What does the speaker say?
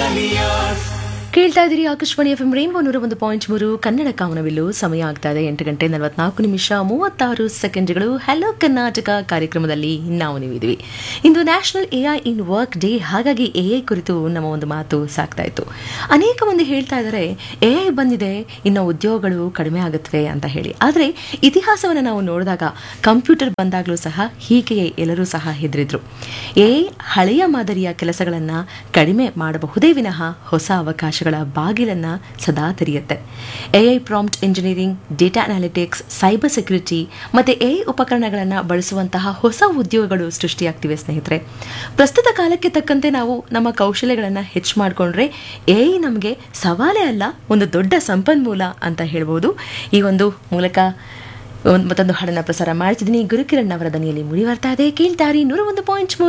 ಕೇಳ್ತಾ ಇದ್ದೀರಿ Akashvani F M rainbow ನೂರ ಒಂದು ಪಾಯಿಂಟ್ ಮೂರು ಕನ್ನಡ ಕಾಮನವಿಲ್ಲು ಸಮಯ ಆಗ್ತಾ ಇದೆ ಎಂಟು ಗಂಟೆ ನಲವತ್ನಾಲ್ಕು ನಿಮಿಷ ಮೂವತ್ತಾರು ಸೆಕೆಂಡ್ಗಳು ಹಲೋ ಕರ್ನಾಟಕ ಕಾರ್ಯಕ್ರಮದಲ್ಲಿ ನಾವು ನೀವಿದ್ವಿ ಇಂದು national AI in work day ಹಾಗಾಗಿ ಎಐ ಕುರಿತು ನಮ್ಮ ಒಂದು ಮಾತು ಸಾಕ್ತಾ ಇತ್ತು ಅನೇಕ ಮಂದಿ ಹೇಳ್ತಾ ಇದ್ದಾರೆ ಎಐ ಬಂದಿದೆ ಇನ್ನು ಉದ್ಯೋಗಗಳು ಕಡಿಮೆ ಆಗುತ್ತವೆ ಅಂತ ಹೇಳಿ ಆದರೆ ಇತಿಹಾಸವನ್ನು ನಾವು ನೋಡಿದಾಗ ಕಂಪ್ಯೂಟರ್ ಬಂದಾಗಲೂ ಸಹ ಹೀಗೆಯೇ ಎಲ್ಲರೂ ಸಹ ಹೆದರಿದ್ರು ಎಐ ಹಳೆಯ ಮಾದರಿಯ ಕೆಲಸಗಳನ್ನು ಕಡಿಮೆ ಮಾಡಬಹುದೇ ವಿನಃ ಹೊಸ ಅವಕಾಶಗಳ ಬಾಗಿಲನ್ನು ಸದಾ ತೆರೆಯುತ್ತೆ AI prompt engineering data analytics cyber security ಮತ್ತು ಎಐ ಉಪಕರಣಗಳನ್ನು ಬಳಸುವಂತಹ ಹೊಸ ಉದ್ಯೋಗಗಳು ಸೃಷ್ಟಿಯಾಗ್ತಿವೆ ಸ್ನೇಹಿತರೆ ಪ್ರಸ್ತುತ ಕಾಲಕ್ಕೆ ತಕ್ಕಂತೆ ನಾವು ನಮ್ಮ ಕೌಶಲ್ಯಗಳನ್ನು ಹೆಚ್ಚು ಮಾಡಿಕೊಂಡ್ರೆ ಎಐ ನಮಗೆ ಸವಾಲೇ ಅಲ್ಲ ಒಂದು ದೊಡ್ಡ ಸಂಪನ್ಮೂಲ ಅಂತ ಹೇಳ್ಬೋದು ಈ ಒಂದು ಮೂಲಕ ಒಂದು ಮತ್ತೊಂದು ಹಾಡನ್ನು ಪ್ರಸಾರ ಮಾಡ್ತಿದ್ದೀನಿ ಗುರುಕಿರಣ್ ಅವರ ದನಿಯಲ್ಲಿ ಮುಡಿ ಬರ್ತಾ ಇದೆ ಕೇಳ್ತಾರಿ ನೂರ ಒಂದು ಪಾಯಿಂಟ್